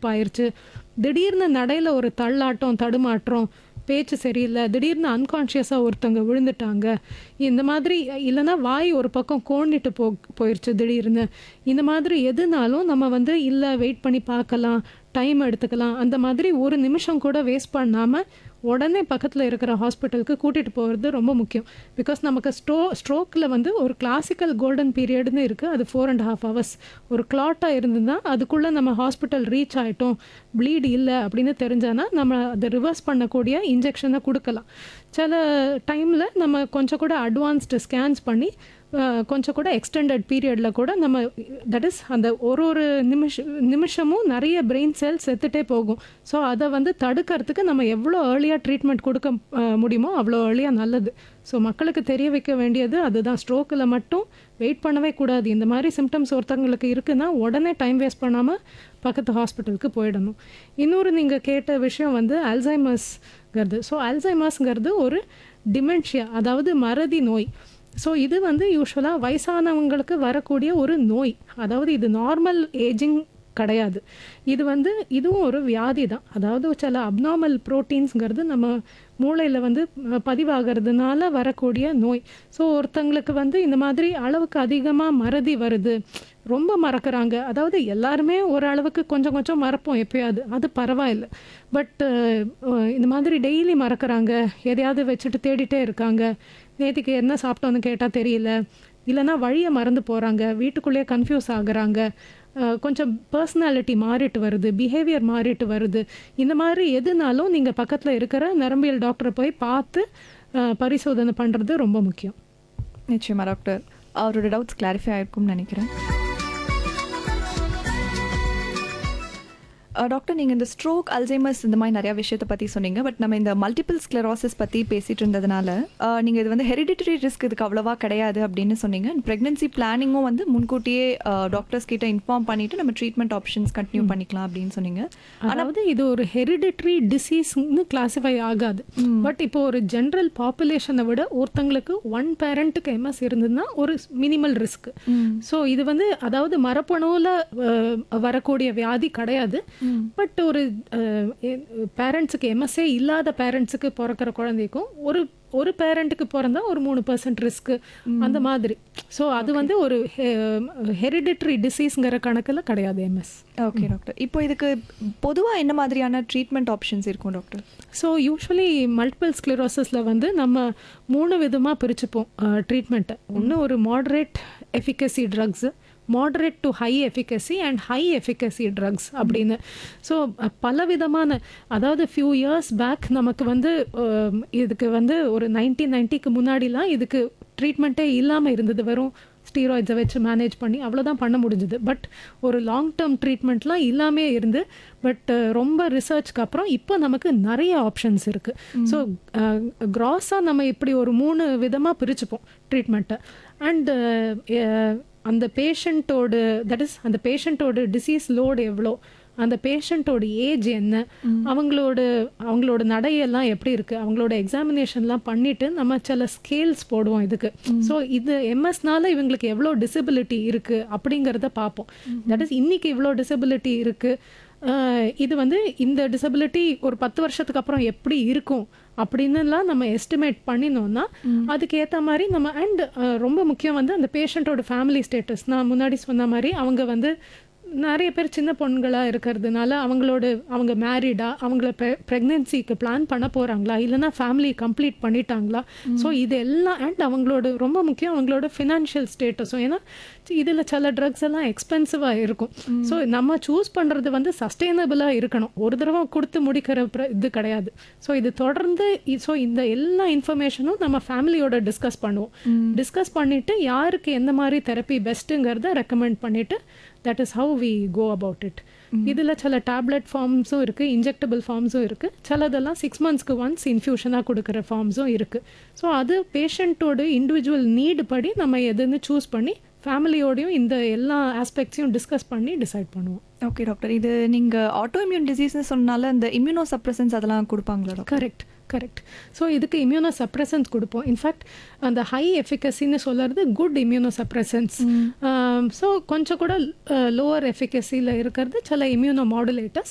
slip ஆயிருச்சு திடீர்னு நடையில் ஒரு தள்ளாட்டம் தடுமாற்றம் பேச்சு சரியில்லை திடீர்னு அன்கான்ஷியஸாக ஒருத்தவங்க விழுந்துட்டாங்க இந்த மாதிரி இல்லைன்னா வாய் ஒரு பக்கம் கோண்டிட்டு போ போயிடுச்சு திடீர்னு இந்த மாதிரி எதுனாலும் நம்ம வந்து இல்லை வெயிட் பண்ணி பார்க்கலாம் டைம் எடுத்துக்கலாம் அந்த மாதிரி ஒரு நிமிஷம் கூட வேஸ்ட் பண்ணாமல் உடனே பக்கத்தில் இருக்கிற ஹாஸ்பிட்டலுக்கு கூட்டிகிட்டு போகிறது ரொம்ப முக்கியம் பிகாஸ் நமக்கு ஸ்ட்ரோ ஸ்ட்ரோக்கில் வந்து ஒரு கிளாசிக்கல் கோல்டன் பீரியட்னு இருக்குது அது ஃபோர் அண்ட் ஹாஃப் ஹவர்ஸ் ஒரு கிளாட்டாக இருந்ததுன்னா அதுக்குள்ளே நம்ம ஹாஸ்பிட்டல் ரீச் ஆகிட்டோம் ப்ளீட் இல்லை அப்படின்னு தெரிஞ்சானா நம்ம அதை ரிவர்ஸ் பண்ணக்கூடிய இன்ஜெக்ஷனை கொடுக்கலாம் சில டைமில் நம்ம கொஞ்சம் கூட அட்வான்ஸ்டு ஸ்கேன்ஸ் பண்ணி அஹ், கொஞ்சம் கூட எக்ஸ்டெண்டட் பீரியடில் கூட நம்ம தட் இஸ் அந்த ஒரு ஒரு நிமிஷ நிமிஷமும் நிறைய பிரெயின் செல்ஸ் செத்துட்டே போகும் ஸோ அதை வந்து தடுக்கிறதுக்கு நம்ம எவ்வளோ ஏர்லியாக ட்ரீட்மெண்ட் கொடுக்க அஹ், முடியுமோ அவ்வளோ ஏர்லியாக நல்லது ஸோ மக்களுக்கு தெரிய வைக்க வேண்டியது அதுதான் ஸ்ட்ரோக்கில் மட்டும் வெயிட் பண்ணவே கூடாது இந்த மாதிரி சிம்டம்ஸ் ஒருத்தவங்களுக்கு இருக்குன்னா உடனே டைம் வேஸ்ட் பண்ணாமல் பக்கத்து ஹாஸ்பிட்டலுக்கு போயிடணும் இன்னொரு நீங்கள் கேட்ட விஷயம் வந்து அல்சைமர்ஸ்ங்கிறது ஸோ அல்சைமர்ஸ்ங்கிறது ஒரு டிமென்ஷியா அதாவது மறதி நோய் ஸோ இது வந்து யூஸ்வலாக வயசானவங்களுக்கு வரக்கூடிய ஒரு நோய் அதாவது இது நார்மல் ஏஜிங் கிடையாது இது வந்து இதுவும் ஒரு வியாதி தான் அதாவது சில அப்நார்மல் ப்ரோட்டீன்ஸ்ங்கிறது நம்ம மூளையில் வந்து அஹ், பதிவாகிறதுனால வரக்கூடிய நோய் ஸோ ஒருத்தங்களுக்கு வந்து இந்த மாதிரி அளவுக்கு அதிகமாக மறதி வருது ரொம்ப மறக்கறாங்க அதாவது எல்லாருமே ஒரு அளவுக்கு கொஞ்சம் கொஞ்சம் மறப்போம் எப்பயாவது அது பரவாயில்ல பட் இந்த மாதிரி டெய்லி மறக்கறாங்க எதையாவது வச்சுட்டு தேடிட்டே இருக்காங்க நேற்றுக்கு என்ன சாப்பிட்டோன்னு கேட்டால் தெரியல இல்லைன்னா வழியை மறந்து போகிறாங்க வீட்டுக்குள்ளேயே கன்ஃபியூஸ் ஆகுறாங்க அஹ், கொஞ்சம் பர்சனாலிட்டி மாறிட்டு வருது பிஹேவியர் மாறிட்டு வருது இந்த மாதிரி எதுனாலும் நீங்கள் பக்கத்தில் இருக்கிற நரம்பியல் டாக்டரை போய் பார்த்து அஹ், பரிசோதனை பண்ணுறது ரொம்ப முக்கியம் நிச்சயமா டாக்டர் அவரோட டவுட்ஸ் கிளாரிஃபை ஆயிருக்கும்னு நினைக்கிறேன் அஹ் டாக்டர் நீங்கள் இந்த ஸ்ட்ரோக் அல்சைமர்ஸ் இந்த மாதிரி நிறையா விஷயத்தை பற்றி சொன்னீங்க பட் நம்ம இந்த மல்டிபிள் ஸ்க்ளரோசிஸ் பற்றி பேசிட்டு இருந்ததுனால நீங்கள் இது வந்து ஹெரிடிட்டரி ரிஸ்க் இதுக்கு அவ்வளோவா கிடையாது அப்படின்னு சொன்னீங்க ப்ரெக்னன்சி பிளானிங்கும் வந்து முன்கூட்டியே டாக்டர்ஸ் கிட்ட இன்ஃபார்ம் பண்ணிட்டு நம்ம ட்ரீட்மெண்ட் ஆப்ஷன்ஸ் கண்டினியூ பண்ணிக்கலாம் அப்படின்னு சொன்னீங்க அதாவது இது ஒரு ஹெரிடிட்ரி டிசீஸ்னு கிளாஸிஃபை ஆகாது பட் இப்போ ஒரு ஜென்ரல் பாப்புலேஷனை விட ஒருத்தங்களுக்கு ஒன் பேரண்ட்டுக்கு எம்எஸ் இருந்ததுன்னா ஒரு மினிமல் ரிஸ்க் ஸோ இது வந்து அதாவது மரபணுவில் வரக்கூடிய வியாதி கிடையாது பட் ஒரு பேரண்ட்ஸுக்கு எம்எஸ்ஏ இல்லாத பேரண்ட்ஸுக்கு பிறக்கிற குழந்தைக்கும் ஒரு ஒரு பேரண்ட்டுக்கு பிறந்தா ஒரு மூணு பர்சன்ட் ரிஸ்க் அந்த மாதிரி ஸோ அது வந்து ஒரு ஹெரிடிட்ரி டிசீஸ்ங்கிற கணக்கில் கிடையாது எம்எஸ் ஓகே டாக்டர் இப்போ இதுக்கு பொதுவாக என்ன மாதிரியான ட்ரீட்மெண்ட் ஆப்ஷன்ஸ் இருக்கும் டாக்டர் ஸோ யூஸ்வலி மல்டிபிள் ஸ்க்ளரோசிஸில் வந்து நம்ம மூணு விதமாக பிரிச்சுப்போம் ட்ரீட்மெண்ட்டை ஒன்று ஒரு moderate efficacy drugs moderate to high efficacy and high efficacy drugs அப்படின்னு ஸோ பல விதமான அதாவது ஃபியூ இயர்ஸ் பேக் நமக்கு வந்து அஹ், இதுக்கு வந்து ஒரு நைன்டீன் நைன்ட்டிக்கு முன்னாடிலாம் இதுக்கு ட்ரீட்மெண்ட்டே இல்லாமல் இருந்தது வெறும் ஸ்டீராய்ட்ஸை வச்சு மேனேஜ் பண்ணி அவ்வளோதான் பண்ண முடிஞ்சுது பட் ஒரு லாங் டேர்ம் ட்ரீட்மெண்ட்லாம் இல்லாமே இருந்து பட் ரொம்ப ரிசர்ச்க்கு அப்புறம் இப்போ நமக்கு நிறைய ஆப்ஷன்ஸ் இருக்குது ஸோ க்ராஸாக நம்ம இப்படி ஒரு மூணு விதமாக பிரிச்சுப்போம் ட்ரீட்மெண்ட்டை அண்டு அந்த பேஷண்ட்டோட தட் இஸ் அந்த பேஷண்ட்டோட டிசீஸ் லோடு எவ்வளோ அந்த பேஷண்ட்டோட ஏஜ் என்ன அவங்களோட அவங்களோட நடையெல்லாம் எப்படி இருக்கு அவங்களோட எக்ஸாமினேஷன்லாம் பண்ணிட்டு நம்ம சில ஸ்கேல்ஸ் போடுவோம் இதுக்கு ஸோ இது எம்எஸ்னால இவங்களுக்கு எவ்வளோ டிசபிலிட்டி இருக்கு அப்படிங்கிறத பார்ப்போம் தட் இஸ் இன்னைக்கு இவ்வளோ டிசபிலிட்டி இருக்கு அஹ் இது வந்து இந்த டிசபிலிட்டி ஒரு பத்து வருஷத்துக்கு அப்புறம் எப்படி இருக்கும் அப்படின்னுலாம் நம்ம எஸ்டிமேட் பண்ணினோம்னா அதுக்கு ஏற்ற மாதிரி நம்ம அண்ட் ரொம்ப முக்கியம் வந்து அந்த பேஷண்ட்டோட ஃபேமிலி ஸ்டேட்டஸ் நான் முன்னாடி சொன்ன மாதிரி அவங்க வந்து நிறைய பேர் சின்ன பொண்களாக இருக்கிறதுனால அவங்களோட அவங்க மேரிடா அவங்கள ப்ரெக்னென்சிக்கு பிளான் பண்ண போகிறாங்களா இல்லைன்னா ஃபேமிலி கம்ப்ளீட் பண்ணிட்டாங்களா ஸோ இது எல்லாம் அண்ட் அவங்களோட ரொம்ப முக்கியம் அவங்களோட ஃபினான்ஷியல் ஸ்டேட்டஸும் ஏன்னா இதில் சில ட்ரக்ஸ் எல்லாம் எக்ஸ்பென்சிவாக இருக்கும் ஸோ நம்ம சூஸ் பண்ணுறது வந்து சஸ்டெயினபிளாக இருக்கணும் ஒரு தடவை கொடுத்து முடிக்கிற பிர- இது கிடையாது ஸோ இது தொடர்ந்து ஸோ இந்த எல்லா இன்ஃபர்மேஷனும் நம்ம ஃபேமிலியோட டிஸ்கஸ் பண்ணுவோம் டிஸ்கஸ் பண்ணிட்டு யாருக்கு எந்த மாதிரி தெரப்பி பெஸ்ட்டுங்கிறத ரெக்கமெண்ட் பண்ணிட்டு that is how we go about it இதில் சில டேப்லெட் ஃபார்ம்ஸும் இருக்குது இன்ஜெக்டபிள் ஃபார்ம்ஸும் இருக்குது சிலதெல்லாம் சிக்ஸ் மந்த்ஸ்க்கு ஒன்ஸ் இன்ஃபியூஷனாக கொடுக்குற ஃபார்ம்ஸும் இருக்குது ஸோ அது பேஷண்ட்டோட இண்டிவிஜுவல் நீடு படி நம்ம எதுன்னு சூஸ் பண்ணி ஃபேமிலியோடையும் இந்த எல்லா ஆஸ்பெக்ட்ஸையும் டிஸ்கஸ் பண்ணி டிசைட் பண்ணுவோம் ஓகே டாக்டர் இது நீங்கள் ஆட்டோ இம்யூன் டிசீஸ்னு சொன்னால இந்த இம்யூனோ சப்ரசன்ஸ் அதெல்லாம் கொடுப்பாங்களா டாக்டர் கரெக்ட் கரெக்ட் ஸோ இதுக்கு இம்யூனோ சப்ரசன்ஸ் கொடுப்போம் இன்ஃபேக்ட் அந்த ஹை எஃபிகசின்னு சொல்கிறது குட் இம்யூனோ சப்ரசன்ஸ் ஸோ கொஞ்சம் கூட லோவர் எஃபிகசியில் இருக்கிறது சில இம்யூனோ மாடுலேட்டர்ஸ்